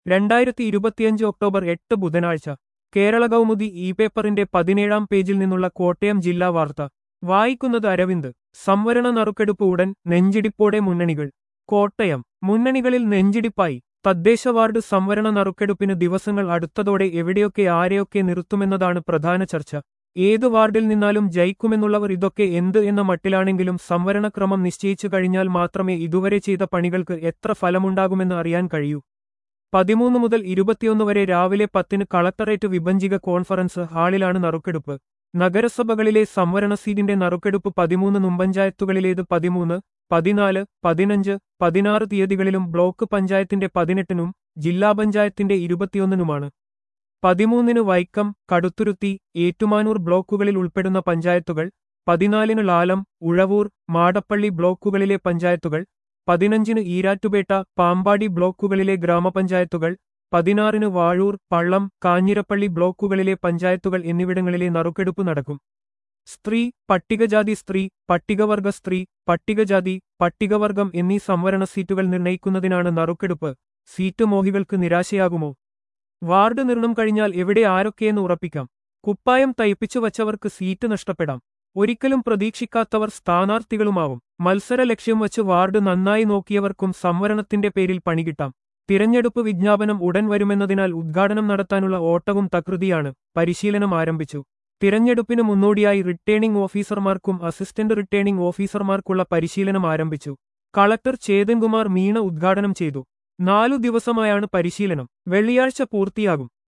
രണ്ടായിരത്തി ഇരുപത്തിയഞ്ച് ഒക്ടോബർ എട്ട് ബുധനാഴ്ച കേരള കൗമുദി ഇ പേപ്പറിന്റെ പതിനേഴാം പേജിൽ നിന്നുള്ള കോട്ടയം ജില്ലാ വാർത്ത വായിക്കുന്നത് അരവിന്ദ് സംവരണ നറുക്കെടുപ്പ് ഉടൻ നെഞ്ചിടിപ്പോടെ മുന്നണികൾ കോട്ടയം മുന്നണികളിൽ നെഞ്ചിടിപ്പായി തദ്ദേശ വാർഡ് സംവരണ നറുക്കെടുപ്പിന് ദിവസങ്ങൾ അടുത്തതോടെ എവിടെയൊക്കെ ആരെയൊക്കെ നിർത്തുമെന്നതാണ് പ്രധാന ചർച്ച ഏത് വാർഡിൽ നിന്നാലും ജയിക്കുമെന്നുള്ളവർ ഇതൊക്കെ എന്ത് എന്ന മട്ടിലാണെങ്കിലും സംവരണക്രമം നിശ്ചയിച്ചു കഴിഞ്ഞാൽ മാത്രമേ ഇതുവരെ ചെയ്ത പണികൾക്ക് എത്ര ഫലമുണ്ടാകുമെന്ന് അറിയാൻ കഴിയൂ പതിമൂന്ന് മുതൽ ഇരുപത്തിയൊന്ന് വരെ രാവിലെ പത്തിന് കളക്ടറേറ്റ് വിഭജിക കോൺഫറൻസ് ഹാളിലാണ് നറുക്കെടുപ്പ് നഗരസഭകളിലെ സംവരണ സീറ്റിന്റെ നറുക്കെടുപ്പ് പതിമൂന്ന് നുമ്പഞ്ചായത്തുകളിലേത് പതിമൂന്ന് പതിനാല് പതിനഞ്ച് പതിനാറ് തീയതികളിലും ബ്ലോക്ക് പഞ്ചായത്തിന്റെ പതിനെട്ടിനും ജില്ലാ പഞ്ചായത്തിന്റെ ഇരുപത്തിയൊന്നിനുമാണ് പതിമൂന്നിന് വൈക്കം കടുത്തുരുത്തി ഏറ്റുമാനൂർ ബ്ലോക്കുകളിൽ ഉൾപ്പെടുന്ന പഞ്ചായത്തുകൾ പതിനാലിന് ലാലം ഉഴവൂർ മാടപ്പള്ളി ബ്ലോക്കുകളിലെ പഞ്ചായത്തുകൾ പതിനഞ്ചിന് ഈരാറ്റുപേട്ട പാമ്പാടി ബ്ലോക്കുകളിലെ ഗ്രാമപഞ്ചായത്തുകൾ പതിനാറിന് വാഴൂർ പള്ളം കാഞ്ഞിരപ്പള്ളി ബ്ലോക്കുകളിലെ പഞ്ചായത്തുകൾ എന്നിവിടങ്ങളിലെ നറുക്കെടുപ്പ് നടക്കും സ്ത്രീ പട്ടികജാതി സ്ത്രീ പട്ടികവർഗ സ്ത്രീ പട്ടികജാതി പട്ടികവർഗം എന്നീ സംവരണ സീറ്റുകൾ നിർണയിക്കുന്നതിനാണ് നറുക്കെടുപ്പ് സീറ്റ് മോഹികൾക്ക് നിരാശയാകുമോ വാർഡ് നിർണം കഴിഞ്ഞാൽ എവിടെ ആരൊക്കെയെന്ന് ഉറപ്പിക്കാം കുപ്പായം തയ്പ്പിച്ചു വച്ചവർക്ക് സീറ്റ് നഷ്ടപ്പെടാം ഒരിക്കലും പ്രതീക്ഷിക്കാത്തവർ സ്ഥാനാർത്ഥികളുമാവും മത്സര ലക്ഷ്യം വച്ച് വാർഡ് നന്നായി നോക്കിയവർക്കും സംവരണത്തിന്റെ പേരിൽ പണികിട്ടാം തിരഞ്ഞെടുപ്പ് വിജ്ഞാപനം ഉടൻ വരുമെന്നതിനാൽ ഉദ്ഘാടനം നടത്താനുള്ള ഓട്ടവും തകൃതിയാണ് പരിശീലനം ആരംഭിച്ചു തിരഞ്ഞെടുപ്പിന് മുന്നോടിയായി റിട്ടേണിംഗ് ഓഫീസർമാർക്കും അസിസ്റ്റന്റ് റിട്ടേണിംഗ് ഓഫീസർമാർക്കുള്ള പരിശീലനം ആരംഭിച്ചു കളക്ടർ ചേതൻകുമാർ മീണ ഉദ്ഘാടനം ചെയ്തു നാലു ദിവസമായാണ് പരിശീലനം വെള്ളിയാഴ്ച പൂർത്തിയാകും